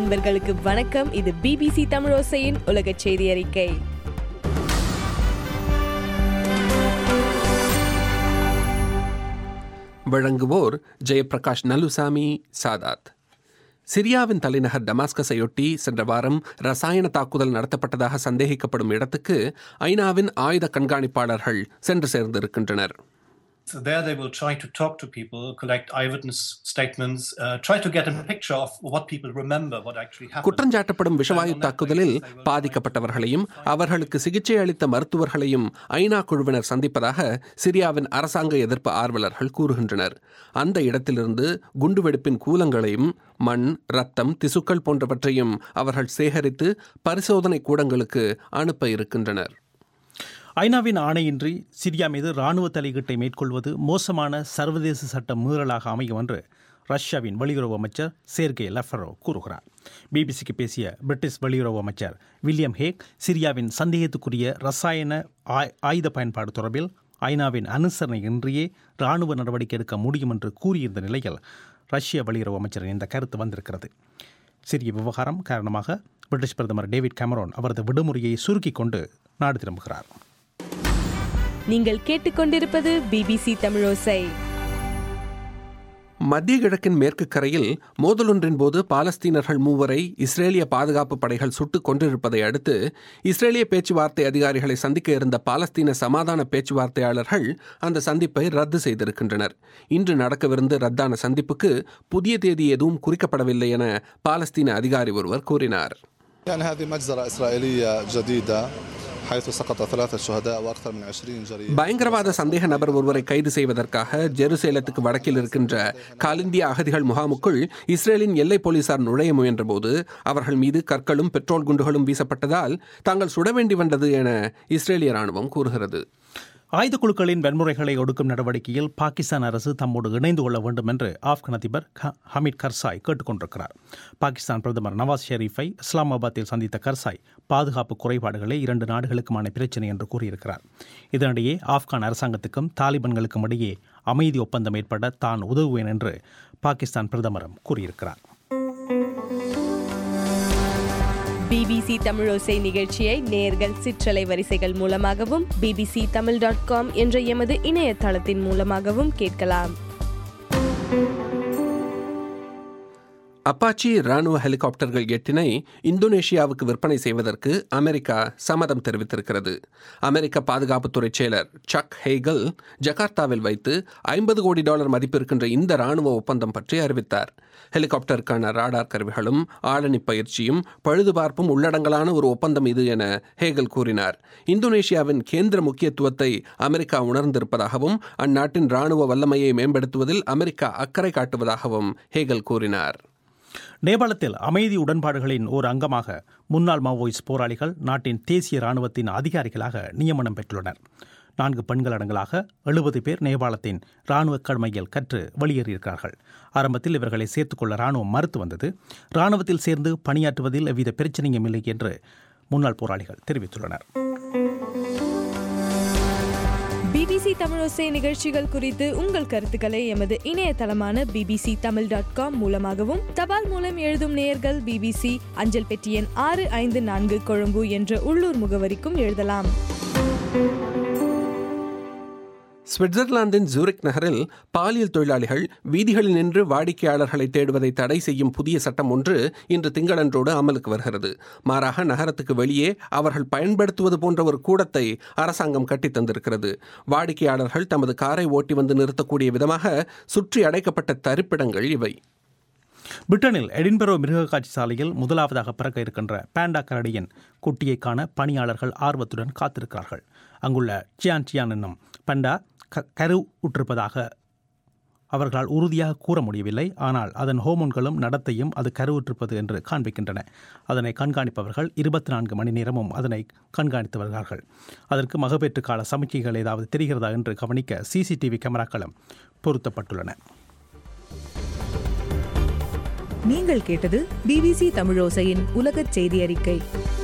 நண்பர்களுக்கு வணக்கம் இது பிபிசி தமிழோசையின் உலக செய்தி அறிக்கை வழங்குவோர் ஜெயபிரகாஷ் நலுசாமி சாதாத் சிரியாவின் தலைநகர் டமாஸ்கஸையொட்டி சென்ற வாரம் ரசாயன தாக்குதல் நடத்தப்பட்டதாக சந்தேகிக்கப்படும் இடத்துக்கு ஐநாவின் ஆயுத கண்காணிப்பாளர்கள் சென்று சேர்ந்திருக்கின்றனர் So there they will try to talk to people, collect eyewitness statements, uh, try to get a picture of what people remember, what actually happened. குற்றஞ்சாட்டப்படும் விஷவாயு தாக்குதலில் பாதிக்கப்பட்டவர்களையும் அவர்களுக்கு சிகிச்சை அளித்த மருத்துவர்களையும் ஐநா குழுவினர் சந்திப்பதாக சிரியாவின் அரசாங்க எதிர்ப்பு ஆர்வலர்கள் கூறுகின்றனர் அந்த இடத்திலிருந்து குண்டுவெடிப்பின் கூலங்களையும் மண் ரத்தம் திசுக்கள் போன்றவற்றையும் அவர்கள் சேகரித்து பரிசோதனை கூடங்களுக்கு அனுப்ப இருக்கின்றனர் ஐநாவின் ஆணையின்றி சிரியா மீது இராணுவ தலையீட்டை மேற்கொள்வது மோசமான சர்வதேச சட்ட மீறலாக அமையும் என்று ரஷ்யாவின் வெளியுறவு அமைச்சர் சேர்கே லெஃபரோ கூறுகிறார் பிபிசிக்கு பேசிய பிரிட்டிஷ் வெளியுறவு அமைச்சர் வில்லியம் ஹேக் சிரியாவின் சந்தேகத்துக்குரிய ரசாயன ஆய்- ஆயுத பயன்பாடு தொடர்பில் ஐநாவின் அனுசரணை இன்றியே இராணுவ நடவடிக்கை எடுக்க முடியும் என்று கூறியிருந்த நிலையில் ரஷ்ய வெளியுறவு அமைச்சரின் இந்த கருத்து வந்திருக்கிறது சிறிய விவகாரம் காரணமாக பிரிட்டிஷ் பிரதமர் டேவிட் கேமரோன் அவரது விடுமுறையை சுருக்கிக் கொண்டு நாடு திரும்புகிறார் நீங்கள் கேட்டுக்கொண்டிருப்பது பிபிசி தமிழோசை மத்திய கிழக்கின் மேற்கு கரையில் மோதலொன்றின் போது பாலஸ்தீனர்கள் மூவரை இஸ்ரேலிய பாதுகாப்பு படைகள் சுட்டுக் கொண்டிருப்பதை அடுத்து இஸ்ரேலிய பேச்சுவார்த்தை அதிகாரிகளை சந்திக்க இருந்த பாலஸ்தீன சமாதான பேச்சுவார்த்தையாளர்கள் அந்த சந்திப்பை ரத்து செய்திருக்கின்றனர் இன்று நடக்கவிருந்த ரத்தான சந்திப்புக்கு புதிய தேதி எதுவும் குறிக்கப்படவில்லை என பாலஸ்தீன அதிகாரி ஒருவர் கூறினார் كان هذه مجزرة إسرائيلية جديدة حيث سقط ثلاثة شهداء وأكثر من 20 جريمة பயங்கரவாத சந்தேக நபர் ஒருவரை கைது செய்வதற்காக ஜெருசேலத்துக்கு வடக்கில் இருக்கின்ற காலிந்திய அகதிகள் முகாமுக்குள் இஸ்ரேலின் எல்லை போலீசார் நுழைய முயன்றபோது அவர்கள் மீது கற்களும் பெட்ரோல் குண்டுகளும் வீசப்பட்டதால் தாங்கள் சுட வேண்டி வந்தது என இஸ்ரேலிய ராணுவம் கூறுகிறது ஆயுத குழுக்களின் வன்முறைகளை ஒடுக்கும் நடவடிக்கையில் பாகிஸ்தான் அரசு தம்மோடு இணைந்து கொள்ள வேண்டும் என்று ஆப்கன் அதிபர் க- ஹமீத் கர்சாய் கேட்டுக்கொண்டிருக்கிறார் பாகிஸ்தான் பிரதமர் நவாஸ் ஷெரீஃபை இஸ்லாமாபாத்தில் சந்தித்த கர்சாய் பாதுகாப்பு குறைபாடுகளே இரண்டு நாடுகளுக்குமான பிரச்சினை என்று கூறியிருக்கிறார் இதனிடையே ஆப்கான் அரசாங்கத்துக்கும் தாலிபான்களுக்கும் இடையே அமைதி ஒப்பந்தம் ஏற்பட தான் உதவுவேன் என்று பாகிஸ்தான் பிரதமரும் கூறியிருக்கிறார் பிபிசி தமிழோசை நிகழ்ச்சியை நேர்கள் சிற்றலை வரிசைகள் மூலமாகவும் பிபிசி தமிழ் டாட் காம் என்ற எமது இணையதளத்தின் மூலமாகவும் கேட்கலாம் அப்பாச்சி ராணுவ ஹெலிகாப்டர்கள் எட்டினை இந்தோனேஷியாவுக்கு விற்பனை செய்வதற்கு அமெரிக்கா சம்மதம் தெரிவித்திருக்கிறது அமெரிக்க பாதுகாப்புத்துறை செயலர் சக் ஹேகல் ஜகார்த்தாவில் வைத்து ஐம்பது கோடி டாலர் மதிப்பிருக்கின்ற இந்த ராணுவ ஒப்பந்தம் பற்றி அறிவித்தார் ஹெலிகாப்டருக்கான ராடார் கருவிகளும் ஆளணி பயிற்சியும் பழுதுபார்ப்பும் உள்ளடங்கலான ஒரு ஒப்பந்தம் இது என ஹேகல் கூறினார் இந்தோனேஷியாவின் கேந்திர முக்கியத்துவத்தை அமெரிக்கா உணர்ந்திருப்பதாகவும் அந்நாட்டின் ராணுவ வல்லமையை மேம்படுத்துவதில் அமெரிக்கா அக்கறை காட்டுவதாகவும் ஹேகல் கூறினார் நேபாளத்தில் அமைதி உடன்பாடுகளின் ஒரு அங்கமாக முன்னாள் மாவோயிஸ்ட் போராளிகள் நாட்டின் தேசிய ராணுவத்தின் அதிகாரிகளாக நியமனம் பெற்றுள்ளனர் நான்கு பெண்கள் அடங்கலாக எழுபது பேர் நேபாளத்தின் இராணுவ கடமையில் கற்று வெளியேறியிருக்கிறார்கள் ஆரம்பத்தில் இவர்களை சேர்த்துக்கொள்ள ராணுவம் மறுத்து வந்தது ராணுவத்தில் சேர்ந்து பணியாற்றுவதில் எவ்வித பிரச்சனையும் இல்லை என்று முன்னாள் போராளிகள் தெரிவித்துள்ளனர் பிபிசி தமிழோசை நிகழ்ச்சிகள் குறித்து உங்கள் கருத்துக்களை எமது இணையதளமான பிபிசி தமிழ் டாட் காம் மூலமாகவும் தபால் மூலம் எழுதும் நேயர்கள் பிபிசி அஞ்சல் பெட்டி எண் ஆறு ஐந்து நான்கு கொழும்பு என்ற உள்ளூர் முகவரிக்கும் எழுதலாம் சுவிட்சர்லாந்தின் ஜூரிக் நகரில் பாலியல் தொழிலாளிகள் வீதிகளில் நின்று வாடிக்கையாளர்களை தேடுவதை தடை செய்யும் புதிய சட்டம் ஒன்று இன்று திங்களன்றோடு அமலுக்கு வருகிறது மாறாக நகரத்துக்கு வெளியே அவர்கள் பயன்படுத்துவது போன்ற ஒரு கூடத்தை அரசாங்கம் கட்டித் தந்திருக்கிறது வாடிக்கையாளர்கள் தமது காரை ஓட்டி வந்து நிறுத்தக்கூடிய விதமாக சுற்றி அடைக்கப்பட்ட தரிப்பிடங்கள் இவை பிரிட்டனில் எடின்பரோ மிருகக்காட்சி சாலையில் முதலாவதாக பிறக்க இருக்கின்ற பேண்டா கரடியின் குட்டியை காண பணியாளர்கள் ஆர்வத்துடன் காத்திருக்கிறார்கள் அங்குள்ள சியான் சியான் என்னும் பண்டா க கரு உற்றிருப்பதாக அவர்களால் உறுதியாக கூற முடியவில்லை ஆனால் அதன் ஹோமோன்களும் நடத்தையும் அது கருவுற்றிருப்பது என்று காண்பிக்கின்றன அதனை கண்காணிப்பவர்கள் இருபத்தி நான்கு மணி நேரமும் அதனை கண்காணித்து வருகிறார்கள் அதற்கு மகப்பேற்று கால சமிக்கைகள் ஏதாவது தெரிகிறதா என்று கவனிக்க சிசிடிவி கேமராக்களும் பொருத்தப்பட்டுள்ளன நீங்கள் கேட்டது பிபிசி தமிழோசையின் உலகச் செய்தி அறிக்கை